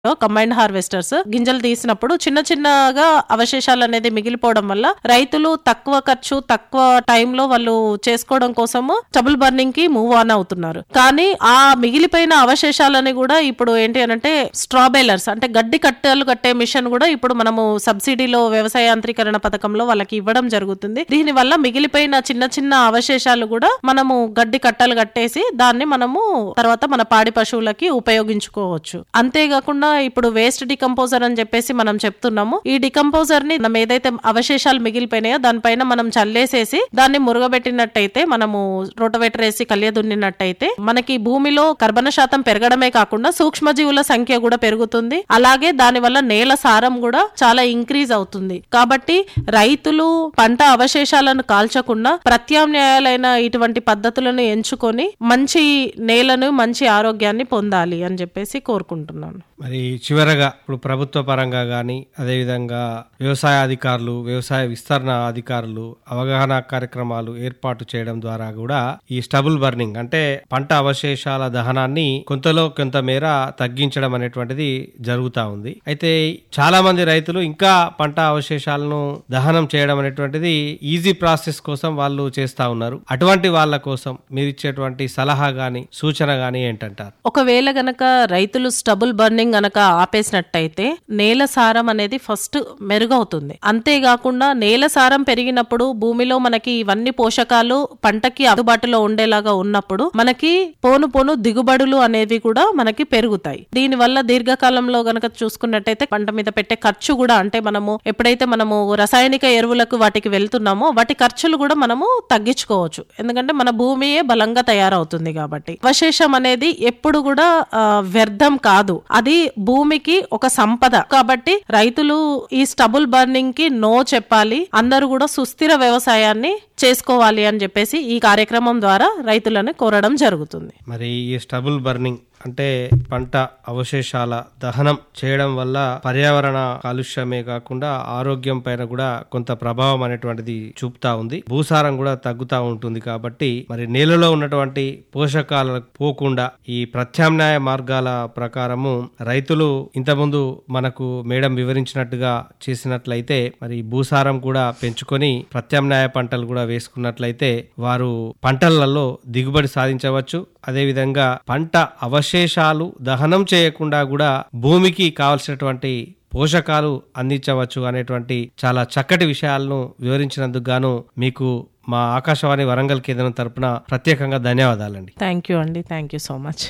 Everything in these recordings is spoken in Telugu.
కంబైన్డ్ హార్వెస్టర్స్ గింజలు తీసినప్పుడు చిన్న చిన్నగా అవశేషాలు అనేది మిగిలిపోవడం వల్ల రైతులు తక్కువ ఖర్చు తక్కువ టైంలో వాళ్ళు చేసుకోవడం కోసము స్టబుల్ బర్నింగ్ కి మూవ్ ఆన్ అవుతున్నారు కానీ ఆ మిగిలిపోయిన అవశేషాలని కూడా ఇప్పుడు ఏంటి అనంటే స్ట్రాబెలర్స్ అంటే గడ్డి కట్టెలు కట్టే మిషన్ కూడా ఇప్పుడు మనము సబ్సిడీలో వ్యవసాయ యాంత్రీకరణ పథకంలో వాళ్ళకి ఇవ్వడం జరుగుతుంది దీని వల్ల మిగిలిపోయిన చిన్న చిన్న అవశేషాలు కూడా మనము గడ్డి కట్టలు కట్టేసి దాన్ని మనము తర్వాత మన పాడి పశువులకి ఉపయోగించుకోవచ్చు అంతేకాకుండా ఇప్పుడు వేస్ట్ డికంపోజర్ అని చెప్పేసి మనం చెప్తున్నాము ఈ డికంపోజర్ ని మనం ఏదైతే అవశేషాలు మిగిలిపోయినాయో దానిపైన మనం చల్లేసేసి దాన్ని మురుగబెట్టినట్టయితే మనము రోటవేటర్ వేసి కలియదున్నినట్టయితే మనకి భూమిలో కర్బన శాతం పెరగడమే కాకుండా సూక్ష్మజీవుల సంఖ్య కూడా పెరుగుతుంది అలాగే దాని వల్ల నేల సారం కూడా చాలా ఇంక్రీజ్ అవుతుంది కాబట్టి రైతులు పంట అవశేషాలను కాల్చకుండా ప్రత్యామ్నాయాలైన ఇటువంటి పద్ధతులను ఎంచుకొని మంచి నేలను మంచి ఆరోగ్యాన్ని పొందాలి అని చెప్పేసి కోరుకుంటున్నాను మరి చివరగా ఇప్పుడు ప్రభుత్వ పరంగా కానీ అదేవిధంగా వ్యవసాయ అధికారులు వ్యవసాయ విస్తరణ అధికారులు అవగాహన కార్యక్రమాలు ఏర్పాటు చేయడం ద్వారా కూడా ఈ స్టబుల్ బర్నింగ్ అంటే పంట అవశేషాల దహనాన్ని కొంతలో కొంత మేర తగ్గించడం అనేటువంటిది జరుగుతా ఉంది అయితే చాలా మంది రైతులు ఇంకా పంట అవశేషాలను దహనం చేయడం అనేటువంటిది ఈజీ ప్రాసెస్ కోసం వాళ్ళు చేస్తా ఉన్నారు అటువంటి వాళ్ళ కోసం మీరు ఇచ్చేటువంటి సలహా గాని సూచన గాని ఏంటంటారు ఒకవేళ గనక రైతులు స్టబుల్ బర్నింగ్ గనక ఆపేసినట్టయితే నేల సారం అనేది ఫస్ట్ మెరుగవుతుంది అంతేకాకుండా నేల సారం పెరిగినప్పుడు భూమిలో మనకి ఇవన్నీ పోషకాలు పంటకి అందుబాటులో ఉండేలాగా ఉన్నప్పుడు మనకి పోను పోను దిగుబడులు అనేవి కూడా మనకి పెరుగుతాయి దీని వల్ల దీర్ఘకాలంలో గనక చూసుకున్నట్టయితే పంట మీద పెట్టే ఖర్చు కూడా అంటే మనము ఎప్పుడైతే మనము రసాయనిక ఎరువులకు వాటికి వెళ్తున్నామో వాటి ఖర్చులు కూడా మనము తగ్గించుకోవచ్చు ఎందుకంటే మన భూమియే బలంగా తయారవుతుంది కాబట్టి అవశేషం అనేది ఎప్పుడు కూడా ఆ, వ్యర్థం కాదు అది భూమికి ఒక సంపద కాబట్టి రైతులు ఈ స్టబుల్ బర్నింగ్ కి నో చెప్పాలి అందరూ కూడా సుస్థిర వ్యవసాయాన్ని చేసుకోవాలి అని చెప్పేసి ఈ కార్యక్రమం ద్వారా రైతులను కోరడం జరుగుతుంది మరి ఈ స్టబుల్ బర్నింగ్ అంటే పంట అవశేషాల దహనం చేయడం వల్ల పర్యావరణ కాలుష్యమే కాకుండా ఆరోగ్యం పైన కూడా కొంత ప్రభావం అనేటువంటిది చూపుతా ఉంది భూసారం కూడా తగ్గుతా ఉంటుంది కాబట్టి మరి నేలలో ఉన్నటువంటి పోషకాలకు పోకుండా ఈ ప్రత్యామ్నాయ మార్గాల ప్రకారము రైతులు ఇంతకుముందు మనకు మేడం వివరించినట్టుగా చేసినట్లయితే మరి భూసారం కూడా పెంచుకొని ప్రత్యామ్నాయ పంటలు కూడా వేసుకున్నట్లయితే వారు పంటలలో దిగుబడి సాధించవచ్చు అదేవిధంగా పంట అవశేషాలు దహనం చేయకుండా కూడా భూమికి కావలసినటువంటి పోషకాలు అందించవచ్చు అనేటువంటి చాలా చక్కటి విషయాలను వివరించినందుకు గాను మీకు మా ఆకాశవాణి వరంగల్ కేంద్రం తరపున ప్రత్యేకంగా ధన్యవాదాలండి థ్యాంక్ యూ అండి థ్యాంక్ యూ సో మచ్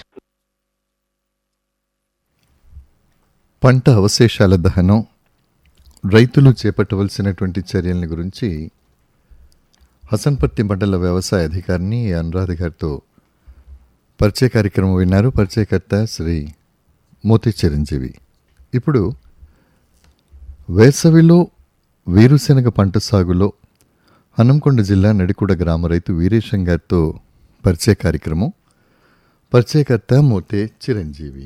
పంట అవశేషాల దహనం రైతులు చేపట్టవలసినటువంటి చర్యల గురించి హసన్పర్తి మండల వ్యవసాయ అధికారిని అనురాధ గారితో పరిచయ కార్యక్రమం విన్నారు పరిచయకర్త శ్రీ మోతి చిరంజీవి ఇప్పుడు వేసవిలో వేరుశెనగ పంట సాగులో హనంకొండ జిల్లా నడికూడ గ్రామ రైతు వీరేశం గారితో పరిచయ కార్యక్రమం పరిచయకర్త మోతే చిరంజీవి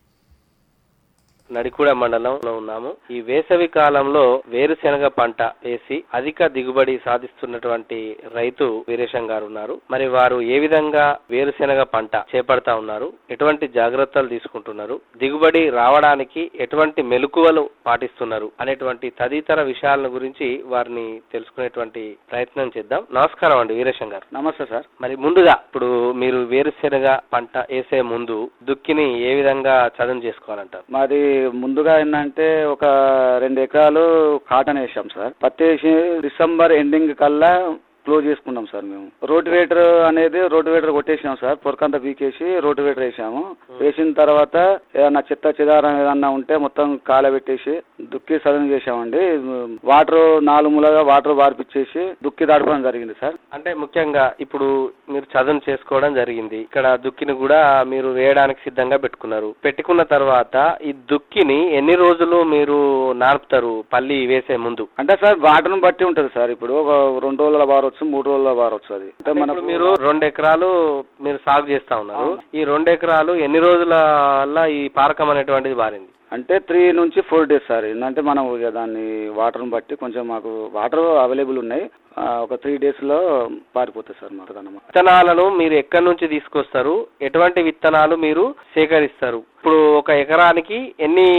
నడికూడ మండలంలో ఉన్నాము ఈ వేసవి కాలంలో వేరుశెనగ పంట వేసి అధిక దిగుబడి సాధిస్తున్నటువంటి రైతు వీరేశం గారు ఉన్నారు మరి వారు ఏ విధంగా వేరుశెనగ పంట చేపడతా ఉన్నారు ఎటువంటి జాగ్రత్తలు తీసుకుంటున్నారు దిగుబడి రావడానికి ఎటువంటి మెలకువలు పాటిస్తున్నారు అనేటువంటి తదితర విషయాల గురించి వారిని తెలుసుకునేటువంటి ప్రయత్నం చేద్దాం నమస్కారం అండి వీరేశం గారు నమస్తే సార్ మరి ముందుగా ఇప్పుడు మీరు వేరుశెనగ పంట వేసే ముందు దుక్కిని ఏ విధంగా చదును చేసుకోవాలంటారు మాది ముందుగా ఏంటంటే ఒక రెండు ఎకరాలు కాటన్ వేసాం సార్ పత్తి వేసి డిసెంబర్ ఎండింగ్ కల్లా క్లోజ్ చేసుకున్నాం సార్ మేము రోటివేటర్ అనేది రోటివేటర్ కొట్టేసినాం సార్ పొరకంతా పీకేసి రోటివేటర్ వేసాము వేసిన తర్వాత ఏదన్నా చెత్త చెదారం ఏదన్నా ఉంటే మొత్తం కాలబెట్టేసి దుక్కి సదనం చేసామండి వాటర్ నాలుగు మూలగా వాటర్ వార్పిచ్చేసి దుక్కి దాడిపోవడం జరిగింది సార్ అంటే ముఖ్యంగా ఇప్పుడు మీరు చదును చేసుకోవడం జరిగింది ఇక్కడ దుక్కిని కూడా మీరు వేయడానికి సిద్ధంగా పెట్టుకున్నారు పెట్టుకున్న తర్వాత ఈ దుక్కిని ఎన్ని రోజులు మీరు నార్పుతారు పల్లి వేసే ముందు అంటే సార్ వాటర్ను బట్టి ఉంటుంది సార్ ఇప్పుడు ఒక రెండు రోజుల వారొచ్చు మూడు రోజుల వారొచ్చు అది అంటే ఇప్పుడు మనకు మీరు రెండు ఎకరాలు మీరు సాగు చేస్తా ఉన్నారు ఈ రెండు ఎకరాలు ఎన్ని రోజుల వల్ల ఈ పారకం అనేటువంటిది మారింది అంటే త్రీ నుంచి ఫోర్ డేస్ సార్ ఏంటంటే మనం ఇక దాన్ని వాటర్ని బట్టి కొంచెం మాకు వాటర్ అవైలబుల్ ఉన్నాయి ఆ, ఒక త్రీ డేస్లో పారిపోతుంది సార్ మాకు అన్నమాట విత్తనాలను మీరు ఎక్కడి నుంచి తీసుకొస్తారు ఎటువంటి విత్తనాలు మీరు సేకరిస్తారు ఇప్పుడు ఒక ఎకరానికి ఎన్ని